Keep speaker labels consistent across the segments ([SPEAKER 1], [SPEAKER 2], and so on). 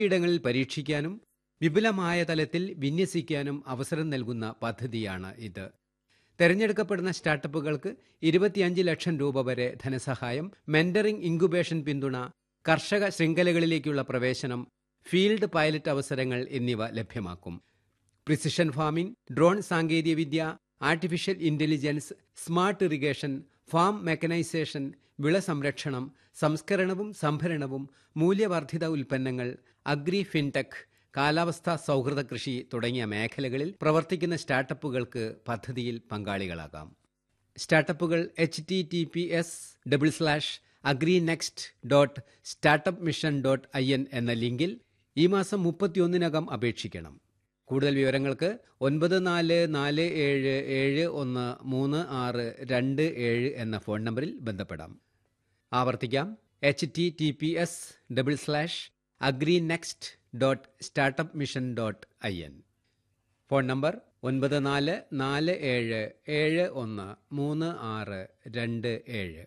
[SPEAKER 1] ഇടങ്ങളിൽ പരീക്ഷിക്കാനും വിപുലമായ തലത്തിൽ വിന്യസിക്കാനും അവസരം നൽകുന്ന പദ്ധതിയാണ് ഇത് തെരഞ്ഞെടുക്കപ്പെടുന്ന സ്റ്റാർട്ടപ്പുകൾക്ക് ഇരുപത്തിയഞ്ച് ലക്ഷം രൂപ വരെ ധനസഹായം മെന്ററിംഗ് ഇൻക്യുബേഷൻ പിന്തുണ കർഷക ശൃംഖലകളിലേക്കുള്ള പ്രവേശനം ഫീൽഡ് പൈലറ്റ് അവസരങ്ങൾ എന്നിവ ലഭ്യമാക്കും പ്രിസിഷൻ ഫാമിംഗ് ഡ്രോൺ സാങ്കേതികവിദ്യ artificial intelligence smart irrigation farm mechanisation വിള സംരക്ഷണം സംസ്കരണവും സംഭരണവും മൂല്യവർദ്ധിത ഉൽപ്പന്നങ്ങൾ അഗ്രി ഫിൻടെക് കാലാവസ്ഥാ സൗഹൃദ കൃഷി തുടങ്ങിയ മേഖലകളിൽ പ്രവർത്തിക്കുന്ന സ്റ്റാർട്ടപ്പുകൾക്ക് പദ്ധതിയിൽ പങ്കാളികളാകാം startups H T T P S double slash agri next dot startup mission dot I N എന്ന ലിങ്കിൽ ഈ മാസം മുപ്പത്തിയൊന്നിനകം അപേക്ഷിക്കണം കൂടുതൽ വിവരങ്ങൾക്ക് ഒൻപത് നാല് നാല് ഏഴ് ഏഴ് ഒന്ന് മൂന്ന് ആറ് രണ്ട് ഏഴ് എന്ന ഫോൺ നമ്പറിൽ ബന്ധപ്പെടാം ആവർത്തിക്കാം H T T P S double slash agri next dot startup mission dot I N phone number ഒൻപത് നാല് നാല് ഏഴ് ഏഴ് ഒന്ന് മൂന്ന് ആറ് രണ്ട് ഏഴ്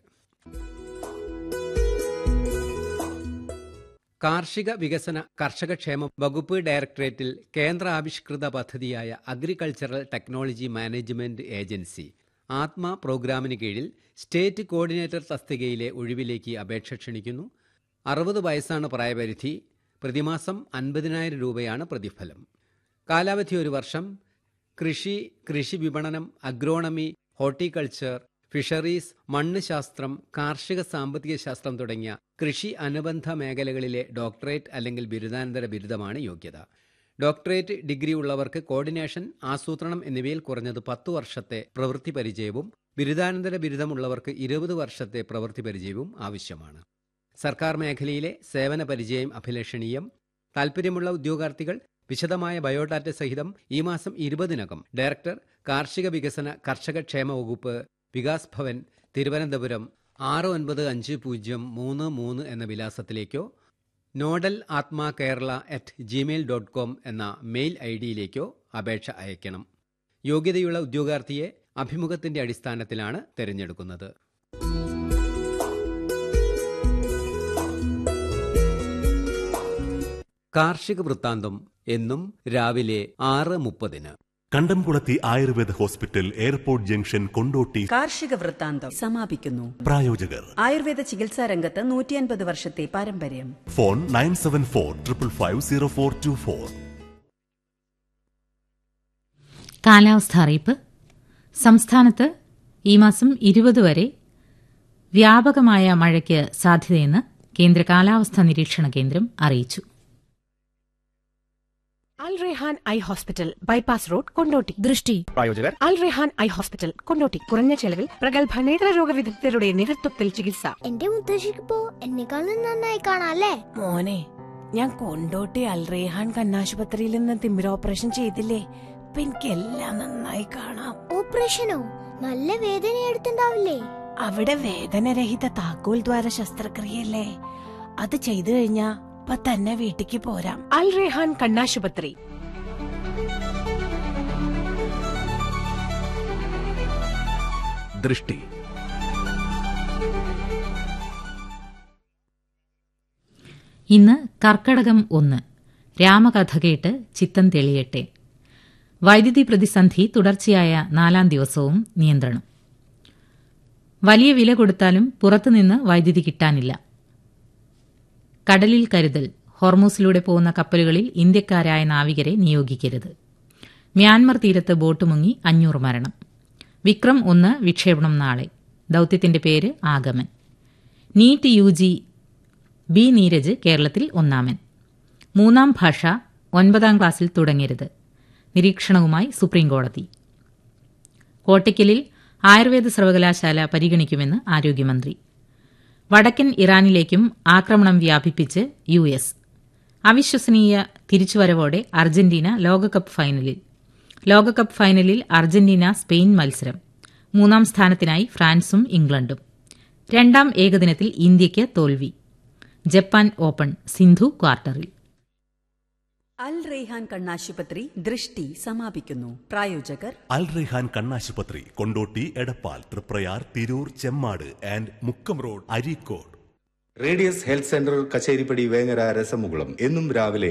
[SPEAKER 1] കാർഷിക വികസന കർഷകക്ഷേമ വകുപ്പ് ഡയറക്ടറേറ്റിൽ കേന്ദ്ര ആവിഷ്കൃത പദ്ധതിയായ അഗ്രികൾച്ചറൽ ടെക്നോളജി മാനേജ്മെന്റ് ഏജൻസി ആത്മ പ്രോഗ്രാമിന് കീഴിൽ സ്റ്റേറ്റ് കോർഡിനേറ്റർ തസ്തികയിലെ ഒഴിവിലേക്ക് അപേക്ഷ ക്ഷണിക്കുന്നു അറുപത് വയസ്സാണ് പ്രായപരിധി പ്രതിമാസം അൻപതിനായിരം രൂപയാണ് പ്രതിഫലം കാലാവധി ഒരു വർഷം കൃഷി കൃഷി വിപണനം അഗ്രോണമി ഹോർട്ടിക്കൾച്ചർ ഫിഷറീസ് മണ്ണ് ശാസ്ത്രം കാർഷിക സാമ്പത്തിക ശാസ്ത്രം തുടങ്ങിയ കൃഷി അനുബന്ധ മേഖലകളിലെ ഡോക്ടറേറ്റ് അല്ലെങ്കിൽ ബിരുദാനന്തര ബിരുദമാണ് യോഗ്യത ഡോക്ടറേറ്റ് ഡിഗ്രി ഉള്ളവർക്ക് കോർഡിനേഷൻ ആസൂത്രണം എന്നിവയിൽ കുറഞ്ഞത് പത്തു വർഷത്തെ പ്രവൃത്തി പരിചയവും ബിരുദാനന്തര ബിരുദമുള്ളവർക്ക് ഇരുപത് വർഷത്തെ പ്രവൃത്തി പരിചയവും ആവശ്യമാണ് സർക്കാർ മേഖലയിലെ സേവന പരിചയം അഭിലഷണീയം താൽപ്പര്യമുള്ള ഉദ്യോഗാർത്ഥികൾ വിശദമായ ബയോഡാറ്റ സഹിതം ഈ മാസം ഇരുപതിനകം ഡയറക്ടർ കാർഷിക വികസന കർഷക ക്ഷേമ വകുപ്പ് വികാസ് ഭവൻ തിരുവനന്തപുരം ആറ് ഒൻപത് അഞ്ച് പൂജ്യം മൂന്ന് മൂന്ന് എന്ന വിലാസത്തിലേക്കോ nodal Atma Kerala at Gmail dot com എന്ന മെയിൽ ഐ ഡിയിലേക്കോ അപേക്ഷ അയക്കണം യോഗ്യതയുള്ള ഉദ്യോഗാർത്ഥിയെ അഭിമുഖത്തിന്റെ അടിസ്ഥാനത്തിലാണ് തിരഞ്ഞെടുക്കുന്നത് കാർഷിക വൃത്താന്തം എന്നും രാവിലെ ആറ് മുപ്പതിന്
[SPEAKER 2] കണ്ടംകുളത്തി Ayurveda hospital airport junction Kondotty
[SPEAKER 3] കാർഷിക വൃത്താന്തം സമാപിക്കുന്നു
[SPEAKER 2] പ്രായോജകർ
[SPEAKER 3] ആയുർവേദ ചികിത്സാ രംഗത്ത് നൂറ്റിയൻപത് വർഷത്തെ പാരമ്പര്യം
[SPEAKER 2] phone nine seven four triple five zero four two four
[SPEAKER 4] കാലാവസ്ഥ അറിയിപ്പ് സംസ്ഥാനത്ത് ഈ മാസം ഇരുപത് വരെ വ്യാപകമായ മഴയ്ക്ക് സാധ്യതയെന്ന് കേന്ദ്ര കാലാവസ്ഥാ നിരീക്ഷണ കേന്ദ്രം അറിയിച്ചു
[SPEAKER 5] Al Rehan eye hospital bypass road Kondotty
[SPEAKER 6] ദൃഷ്ടി
[SPEAKER 7] പ്രായോജകർ
[SPEAKER 5] അൽ റെഹാൻ ഐ ഹോസ്പിറ്റൽ കൊണ്ടോട്ടി കുറഞ്ഞ ചെലവിൽ പ്രഗത്ഭ നേത്രരോഗ വിദഗ്ധരുടെ നേതൃത്വത്തിൽ ചികിത്സ
[SPEAKER 6] എന്റെ മുത്തശ്ശിക്കിപ്പോ എന്നെക്കാളും നന്നായി കാണാല്ലേ
[SPEAKER 5] മോനെ ഞാൻ കൊണ്ടോട്ടി അൽ റെഹാൻ കണ്ണാശുപത്രിയിൽ നിന്ന് തിമിര ഓപ്പറേഷൻ ചെയ്തില്ലേ ഇപ്പൊ എനിക്ക് എല്ലാം നന്നായി കാണാം
[SPEAKER 6] ഓപ്പറേഷനോ നല്ല വേദന എടുത്തുണ്ടാവില്ലേ
[SPEAKER 5] അവിടെ വേദനരഹിത താക്കോൽ ദ്വാര ശസ്ത്രക്രിയല്ലേ അത് ചെയ്തു കഴിഞ്ഞാ ഇപ്പൊ തന്നെ വീട്ടിക്ക് പോരാം അൽ റെഹാൻ കണ്ണാശുപത്രി
[SPEAKER 7] ദൃഷ്ടി
[SPEAKER 4] ഇന്ന് കർക്കടകം ഒന്ന് രാമകഥ കേട്ട് ചിത്തം തെളിയട്ടെ വൈദ്യുതി പ്രതിസന്ധി തുടർച്ചയായ നാലാം ദിവസവും നിയന്ത്രണം വലിയ വില കൊടുത്താലും പുറത്തുനിന്ന് വൈദ്യുതി കിട്ടാനില്ല കടലിൽ കരുതൽ ഹോർമൂസിലൂടെ പോകുന്ന കപ്പലുകളിൽ ഇന്ത്യക്കാരായ നാവികരെ നിയോഗിക്കരുത് മ്യാൻമർ തീരത്ത് ബോട്ട് മുങ്ങി അഞ്ഞൂറ് മരണം വിക്രം ഒന്ന് വിക്ഷേപണം നാളെ ദൌത്യത്തിന്റെ പേര് Aagaman NEET U G B Neeraj കേരളത്തിൽ ഒന്നാമൻ മൂന്നാം ഭാഷ ഒൻപതാം ക്ലാസ്സിൽ തുടങ്ങരുത് നിരീക്ഷണവുമായി സുപ്രീംകോടതി കോട്ടയ്ക്കലിൽ ആയുർവേദ സർവകലാശാല പരിഗണിക്കുമെന്ന് ആരോഗ്യമന്ത്രി വടക്കൻ ഇറാനിലേക്കും ആക്രമണം വ്യാപിപ്പിച്ച് യു എസ് അവിശ്വസനീയ തിരിച്ചുവരവോടെ അർജന്റീന ലോകകപ്പ് ഫൈനലിൽ ലോകകപ്പ് ഫൈനലിൽ അർജന്റീന സ്പെയിൻ മത്സരം മൂന്നാം സ്ഥാനത്തിനായി ഫ്രാൻസും ഇംഗ്ലണ്ടും രണ്ടാം ഏകദിനത്തിൽ ഇന്ത്യയ്ക്ക് തോൽവി ജപ്പാൻ ഓപ്പൺ സിന്ധു ക്വാർട്ടറിൽ
[SPEAKER 3] അൽ റെയ്ഹാൻ കണ്ണാശുപത്രി ദൃഷ്ടി സമാപിക്കുന്നു പ്രായോജകർ
[SPEAKER 2] അൽ റെഹാൻ കണ്ണാശുപത്രി Kondotty Edappal Triprayar Tirur Chemmad and Mukkam road Areekode
[SPEAKER 8] radius health centre Kacheripadi Vengara രസമുകുളം എന്നും രാവിലെ